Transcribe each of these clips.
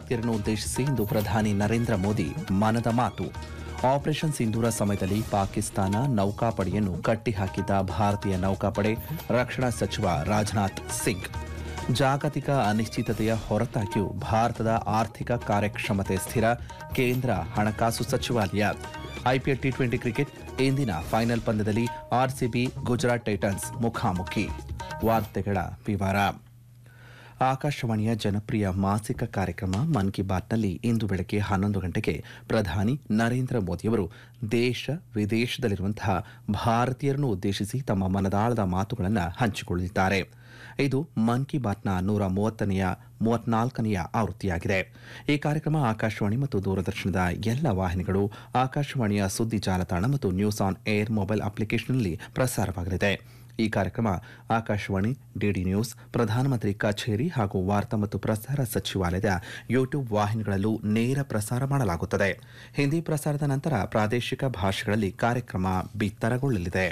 ಭಾರತೀಯರನ್ನು ಉದ್ದೇಶಿಸಿ ಇಂದು ಪ್ರಧಾನಿ ನರೇಂದ್ರ ಮೋದಿ ಮನದ ಮಾತು ಆಪರೇಷನ್ ಸಿಂಧೂರ ಸಮಯದಲ್ಲಿ ಪಾಕಿಸ್ತಾನ ನೌಕಾಪಡೆಯನ್ನು ಕಟ್ಟಿಹಾಕಿದ್ದ ಭಾರತೀಯ ನೌಕಾಪಡೆ ರಕ್ಷಣಾ ಸಚಿವ ರಾಜನಾಥ್ ಸಿಂಗ್ ಜಾಗತಿಕ ಅನಿಶ್ಚಿತತೆಯ ಹೊರತಾಗಿಯೂ ಭಾರತದ ಆರ್ಥಿಕ ಕಾರ್ಯಕ್ಷಮತೆ ಸ್ಥಿರ ಕೇಂದ್ರ ಹಣಕಾಸು ಸಚಿವಾಲಯ ಐಪಿಎಲ್ ಟಿ ಟ್ವೆಂಟಿ ಕ್ರಿಕೆಟ್ ಇಂದಿನ ಫೈನಲ್ ಪಂದ್ಯದಲ್ಲಿ ಆರ್ಸಿಬಿ ಗುಜರಾತ್ ಟೈಟನ್ಸ್ ಮುಖಾಮುಖಿ ವಾರ್ತೆಗಳ ವಿವರ ಆಕಾಶವಾಣಿಯ ಜನಪ್ರಿಯ ಮಾಸಿಕ ಕಾರ್ಯಕ್ರಮ ಮನ್ ಕಿ ಬಾತ್ನಲ್ಲಿ ಇಂದು ಬೆಳಗ್ಗೆ ಹನ್ನೊಂದು ಗಂಟೆಗೆ ಪ್ರಧಾನಿ ನರೇಂದ್ರ ಮೋದಿಯವರು ದೇಶ ವಿದೇಶದಲ್ಲಿರುವಂತಹ ಭಾರತೀಯರನ್ನು ಉದ್ದೇಶಿಸಿ ತಮ್ಮ ಮನದಾಳದ ಮಾತುಗಳನ್ನು ಹಂಚಿಕೊಳ್ಳಲಿದ್ದಾರೆ ಇದು ಮನ್ ಕಿ ಬಾತ್ನ ನೂರ ಮೂವತ್ತನೆಯ ಮೂವತ್ನಾಲ್ಕನೆಯ ಆವೃತ್ತಿಯಾಗಿದೆ ಈ ಕಾರ್ಯಕ್ರಮ ಆಕಾಶವಾಣಿ ಮತ್ತು ದೂರದರ್ಶನದ ಎಲ್ಲ ವಾಹಿನಿಗಳು ಆಕಾಶವಾಣಿಯ ಸುದ್ದಿ ಜಾಲತಾಣ ಮತ್ತು ನ್ಯೂಸ್ ಆನ್ ಏರ್ ಮೊಬೈಲ್ ಅಪ್ಲಿಕೇಶನ್ನಲ್ಲಿ ಪ್ರಸಾರವಾಗಲಿದೆ ಈ ಕಾರ್ಯಕ್ರಮ ಆಕಾಶವಾಣಿ ಡಿಡಿ ನ್ಯೂಸ್ ಪ್ರಧಾನಮಂತ್ರಿ ಕಚೇರಿ ಹಾಗೂ ವಾರ್ತಾ ಮತ್ತು ಪ್ರಸಾರ ಸಚಿವಾಲಯದ ಯೂಟ್ಯೂಬ್ ವಾಹಿನಿಗಳಲ್ಲೂ ನೇರ ಪ್ರಸಾರ ಮಾಡಲಾಗುತ್ತದೆ ಹಿಂದಿ ಪ್ರಸಾರದ ನಂತರ ಪ್ರಾದೇಶಿಕ ಭಾಷೆಗಳಲ್ಲಿ ಕಾರ್ಯಕ್ರಮ ಬಿತ್ತರಗೊಳ್ಳಲಿದೆ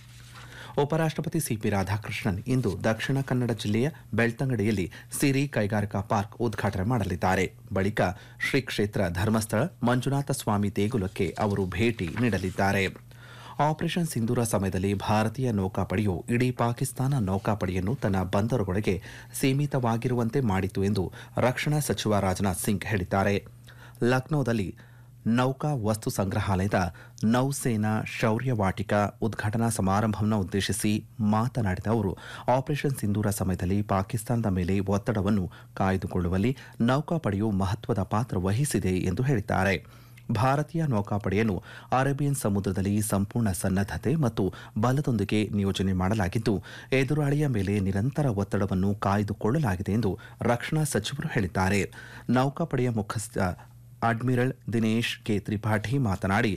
ಉಪರಾಷ್ಟಪತಿ ಸಿಪಿ ರಾಧಾಕೃಷ್ಣನ್ ಇಂದು ದಕ್ಷಿಣ ಕನ್ನಡ ಜಿಲ್ಲೆಯ ಬೆಳ್ತಂಗಡಿಯಲ್ಲಿ ಸಿರಿ ಕೈಗಾರಿಕಾ ಪಾರ್ಕ್ ಉದ್ಘಾಟನೆ ಮಾಡಲಿದ್ದಾರೆ ಬಳಿಕ ಶ್ರೀ ಕ್ಷೇತ್ರ ಧರ್ಮಸ್ಥಳ ಮಂಜುನಾಥ ಸ್ವಾಮಿ ದೇಗುಲಕ್ಕೆ ಅವರು ಭೇಟಿ ನೀಡಲಿದ್ದಾರೆ ಆಪರೇಷನ್ ಸಿಂಧೂರ ಸಮಯದಲ್ಲಿ ಭಾರತೀಯ ನೌಕಾಪಡೆಯು ಇಡೀ ಪಾಕಿಸ್ತಾನ ನೌಕಾಪಡೆಯನ್ನು ತನ್ನ ಬಂದರುಗಳಿಗೆ ಸೀಮಿತವಾಗಿರುವಂತೆ ಮಾಡಿತು ಎಂದು ರಕ್ಷಣಾ ಸಚಿವ ರಾಜನಾಥ್ ಸಿಂಗ್ ಹೇಳಿದ್ದಾರೆ ಲಕ್ನೋದಲ್ಲಿ ನೌಕಾ ವಸ್ತು ಸಂಗ್ರಹಾಲಯದ ನೌಸೇನಾ ಶೌರ್ಯ ವಾಟಿಕ ಉದ್ಘಾಟನಾ ಸಮಾರಂಭವನ್ನು ಉದ್ದೇಶಿಸಿ ಮಾತನಾಡಿದ ಅವರು ಆಪರೇಷನ್ ಸಿಂಧೂರ ಸಮಯದಲ್ಲಿ ಪಾಕಿಸ್ತಾನದ ಮೇಲೆ ಒತ್ತಡವನ್ನು ಕಾಯ್ದುಕೊಳ್ಳುವಲ್ಲಿ ನೌಕಾಪಡೆಯು ಮಹತ್ವದ ಪಾತ್ರ ವಹಿಸಿದೆ ಎಂದು ಹೇಳಿದ್ದಾರೆ ಭಾರತೀಯ ನೌಕಾಪಡೆಯನ್ನು ಅರೇಬಿಯನ್ ಸಮುದ್ರದಲ್ಲಿ ಸಂಪೂರ್ಣ ಸನ್ನದ್ಧತೆ ಮತ್ತು ಬಲದೊಂದಿಗೆ ನಿಯೋಜನೆ ಮಾಡಲಾಗಿದ್ದು ಎದುರಾಳಿಯ ಮೇಲೆ ನಿರಂತರ ಒತ್ತಡವನ್ನು ಕಾಯ್ದುಕೊಳ್ಳಲಾಗಿದೆ ಎಂದು ರಕ್ಷಣಾ ಸಚಿವರು ಹೇಳಿದ್ದಾರೆ ನೌಕಾಪಡೆಯ ಮುಖ್ಯಸ್ಥ ಅಡ್ಮಿರಲ್ ದಿನೇಶ್ ಕೆ ತ್ರಿಪಾಠಿ ಮಾತನಾಡಿ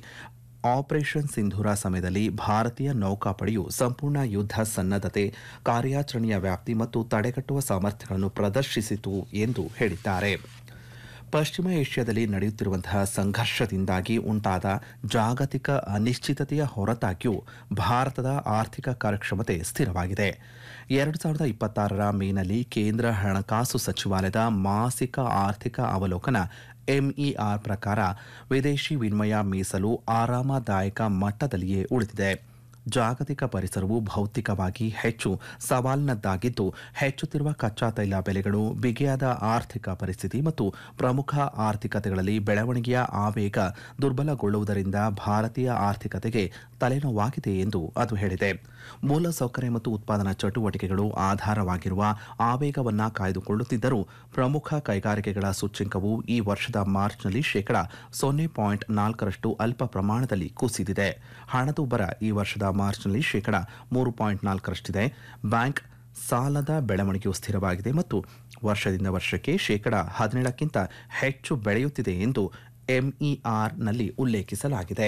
ಆಪರೇಷನ್ ಸಿಂಧೂರ ಸಮಯದಲ್ಲಿ ಭಾರತೀಯ ನೌಕಾಪಡೆಯು ಸಂಪೂರ್ಣ ಯುದ್ಧ ಸನ್ನದ್ಧತೆ ಕಾರ್ಯಾಚರಣೆಯ ವ್ಯಾಪ್ತಿ ಮತ್ತು ತಡೆಗಟ್ಟುವ ಸಾಮರ್ಥ್ಯಗಳನ್ನು ಪ್ರದರ್ಶಿಸಿತು ಎಂದು ಹೇಳಿದ್ದಾರೆ ಪಶ್ಚಿಮ ಏಷ್ಯಾದಲ್ಲಿ ನಡೆಯುತ್ತಿರುವಂತಹ ಸಂಘರ್ಷದಿಂದಾಗಿ ಉಂಟಾದ ಜಾಗತಿಕ ಅನಿಶ್ಚಿತತೆಯ ಹೊರತಾಗಿಯೂ ಭಾರತದ ಆರ್ಥಿಕ ಕಾರ್ಯಕ್ಷಮತೆ ಸ್ಥಿರವಾಗಿದೆ ಎರಡು ಸಾವಿರದ ಇಪ್ಪತ್ತಾರರ ಮೇನಲ್ಲಿ ಕೇಂದ್ರ ಹಣಕಾಸು ಸಚಿವಾಲಯದ ಮಾಸಿಕ ಆರ್ಥಿಕ ಅವಲೋಕನ ಎಂಇಆರ್ ಪ್ರಕಾರ ವಿದೇಶಿ ವಿನಿಮಯ ಮೀಸಲು ಆರಾಮದಾಯಕ ಮಟ್ಟದಲ್ಲಿಯೇ ಉಳಿದಿದೆ ಜಾಗತಿಕ ಪರಿಸರವು ಭೌತಿಕವಾಗಿ ಹೆಚ್ಚು ಸವಾಲಿನದ್ದಾಗಿದ್ದು ಹೆಚ್ಚುತ್ತಿರುವ ಕಚ್ಚಾ ತೈಲ ಬೆಲೆಗಳು ಬಿಗಿಯಾದ ಆರ್ಥಿಕ ಪರಿಸ್ಥಿತಿ ಮತ್ತು ಪ್ರಮುಖ ಆರ್ಥಿಕತೆಗಳಲ್ಲಿ ಬೆಳವಣಿಗೆಯ ಆವೇಗ ದುರ್ಬಲಗೊಳ್ಳುವುದರಿಂದ ಭಾರತೀಯ ಆರ್ಥಿಕತೆಗೆ ತಲೆನೋವಾಗಿದೆ ಎಂದು ಅದು ಹೇಳಿದೆ ಮೂಲಸೌಕರ್ಯ ಮತ್ತು ಉತ್ಪಾದನಾ ಚಟುವಟಿಕೆಗಳು ಆಧಾರವಾಗಿರುವ ಆವೇಗವನ್ನ ಕಾಯ್ದುಕೊಳ್ಳುತ್ತಿದ್ದರೂ ಪ್ರಮುಖ ಕೈಗಾರಿಕೆಗಳ ಸೂಚ್ಯಂಕವು ಈ ವರ್ಷದ ಮಾರ್ಚ್ನಲ್ಲಿ ಶೇಕಡಾ ಸೊನ್ನೆ ಪಾಯಿಂಟ್ ನಾಲ್ಕರಷ್ಟು ಅಲ್ಪ ಪ್ರಮಾಣದಲ್ಲಿ ಕುಸಿದಿದೆ ಹಣದುಬ್ಬರ ಈ ವರ್ಷದ ಮಾರ್ಚ್ನಲ್ಲಿ ಶೇಕಡಾ ಮೂರು ಪಾಯಿಂಟ್ ನಾಲ್ಕರಷ್ಟಿದೆ ಬ್ಯಾಂಕ್ ಸಾಲದ ಬೆಳವಣಿಗೆಯು ಸ್ಥಿರವಾಗಿದೆ ಮತ್ತು ವರ್ಷದಿಂದ ವರ್ಷಕ್ಕೆ ಶೇಕಡಾ ಹದಿನೇಳಕ್ಕಿಂತ ಹೆಚ್ಚು ಬೆಳೆಯುತ್ತಿದೆ ಎಂದು ಎಂಇಆರ್ನಲ್ಲಿ ಉಲ್ಲೇಖಿಸಲಾಗಿದೆ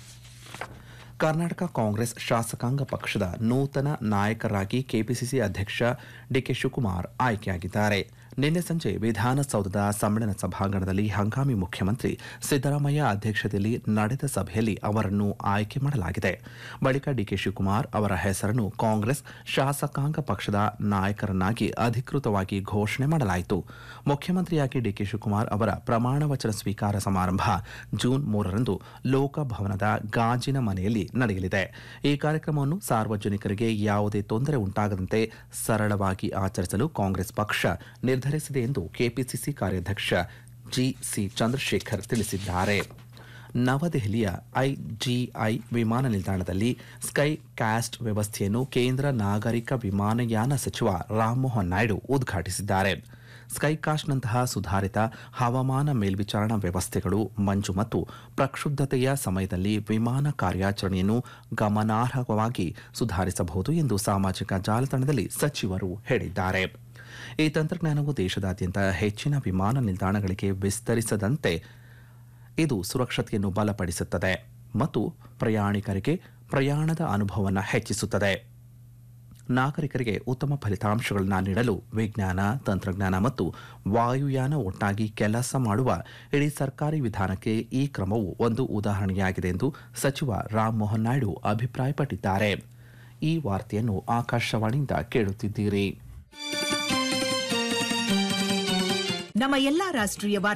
ಕರ್ನಾಟಕ ಕಾಂಗ್ರೆಸ್ ಶಾಸಕಾಂಗ ಪಕ್ಷದ ನೂತನ ನಾಯಕರಾಗಿ ಕೆಪಿಸಿಸಿ ಅಧ್ಯಕ್ಷ ಡಿಕೆ ಶಿವಕುಮಾರ್ ಆಯ್ಕೆಯಾಗಿದ್ದಾರೆ ನಿನ್ನೆ ಸಂಜೆ ವಿಧಾನಸೌಧದ ಸಮ್ಮೇಳನ ಸಭಾಂಗಣದಲ್ಲಿ ಹಂಗಾಮಿ ಮುಖ್ಯಮಂತ್ರಿ ಸಿದ್ದರಾಮಯ್ಯ ಅಧ್ಯಕ್ಷತೆಯಲ್ಲಿ ನಡೆದ ಸಭೆಯಲ್ಲಿ ಅವರನ್ನು ಆಯ್ಕೆ ಮಾಡಲಾಗಿದೆ ಬಳಿಕ ಡಿಕೆ ಶಿವಕುಮಾರ್ ಅವರ ಹೆಸರನ್ನು ಕಾಂಗ್ರೆಸ್ ಶಾಸಕಾಂಗ ಪಕ್ಷದ ನಾಯಕರನ್ನಾಗಿ ಅಧಿಕೃತವಾಗಿ ಘೋಷಣೆ ಮಾಡಲಾಯಿತು ಮುಖ್ಯಮಂತ್ರಿಯಾಗಿ ಡಿಕೆ ಶಿವಕುಮಾರ್ ಅವರ ಪ್ರಮಾಣ ವಚನ ಸ್ವೀಕಾರ ಸಮಾರಂಭ ಜೂನ್ ಮೂರರಂದು ಲೋಕಭವನದ ಗಾಜಿನ ಮನೆಯಲ್ಲಿ ನಡೆಯಲಿದೆ ಈ ಕಾರ್ಯಕ್ರಮವನ್ನು ಸಾರ್ವಜನಿಕರಿಗೆ ಯಾವುದೇ ತೊಂದರೆ ಉಂಟಾಗದಂತೆ ಸರಳವಾಗಿ ಆಚರಿಸಲು ಕಾಂಗ್ರೆಸ್ ಪಕ್ಷ ನಿರ್ಧರಿಸಿದೆ ಎಂದು ಕೆಪಿಸಿಸಿ ಕಾರ್ಯಾಧ್ಯಕ್ಷ ಜಿಸಿ ಚಂದ್ರಶೇಖರ್ ತಿಳಿಸಿದ್ದಾರೆ ನವದೆಹಲಿಯ ಐಜಿಐ ವಿಮಾನ ನಿಲ್ದಾಣದಲ್ಲಿ ಸ್ಕೈ ಕ್ಯಾಸ್ಟ್ ವ್ಯವಸ್ಥೆಯನ್ನು ಕೇಂದ್ರ ನಾಗರಿಕ ವಿಮಾನಯಾನ ಸಚಿವ ರಾಮಮೋಹನ್ ನಾಯ್ಡು ಉದ್ಘಾಟಿಸಿದ್ದಾರೆ ಸ್ಕೈಕಾಸ್ಟ್ನಂತಹ ಸುಧಾರಿತ ಹವಾಮಾನ ಮೇಲ್ವಿಚಾರಣಾ ವ್ಯವಸ್ಥೆಗಳು ಮಂಜು ಮತ್ತು ಪ್ರಕ್ಷುಬ್ಧತೆಯ ಸಮಯದಲ್ಲಿ ವಿಮಾನ ಕಾರ್ಯಾಚರಣೆಯನ್ನು ಗಮನಾರ್ಹವಾಗಿ ಸುಧಾರಿಸಬಹುದು ಎಂದು ಸಾಮಾಜಿಕ ಜಾಲತಾಣದಲ್ಲಿ ಸಚಿವರು ಹೇಳಿದ್ದಾರೆ ಈ ತಂತ್ರಜ್ಞಾನವು ದೇಶದಾದ್ಯಂತ ಹೆಚ್ಚಿನ ವಿಮಾನ ನಿಲ್ದಾಣಗಳಿಗೆ ವಿಸ್ತರಿಸದಂತೆ ಇದು ಸುರಕ್ಷತೆಯನ್ನು ಬಲಪಡಿಸುತ್ತದೆ ಮತ್ತು ಪ್ರಯಾಣಿಕರಿಗೆ ಪ್ರಯಾಣದ ಅನುಭವವನ್ನು ಹೆಚ್ಚಿಸುತ್ತದೆ ನಾಗರಿಕರಿಗೆ ಉತ್ತಮ ಫಲಿತಾಂಶಗಳನ್ನು ನೀಡಲು ವಿಜ್ಞಾನ ತಂತ್ರಜ್ಞಾನ ಮತ್ತು ವಾಯುಯಾನ ಒಟ್ಟಾಗಿ ಕೆಲಸ ಮಾಡುವ ಇಡೀ ಸರ್ಕಾರಿ ವಿಧಾನಕ್ಕೆ ಈ ಕ್ರಮವು ಒಂದು ಉದಾಹರಣೆಯಾಗಿದೆ ಎಂದು ಸಚಿವ ರಾಮಮೋಹನ್ ನಾಯ್ಡು ಅಭಿಪ್ರಾಯಪಟ್ಟಿದ್ದಾರೆ ಈ ವಾರ್ತೆಯನ್ನು ಆಕಾಶವಾಣಿಯಿಂದ ಕೇಳುತ್ತಿದ್ದೀರಿ ನಮ್ಮ ಎಲ್ಲಾ ರಾಷ್ಟ್ರೀಯ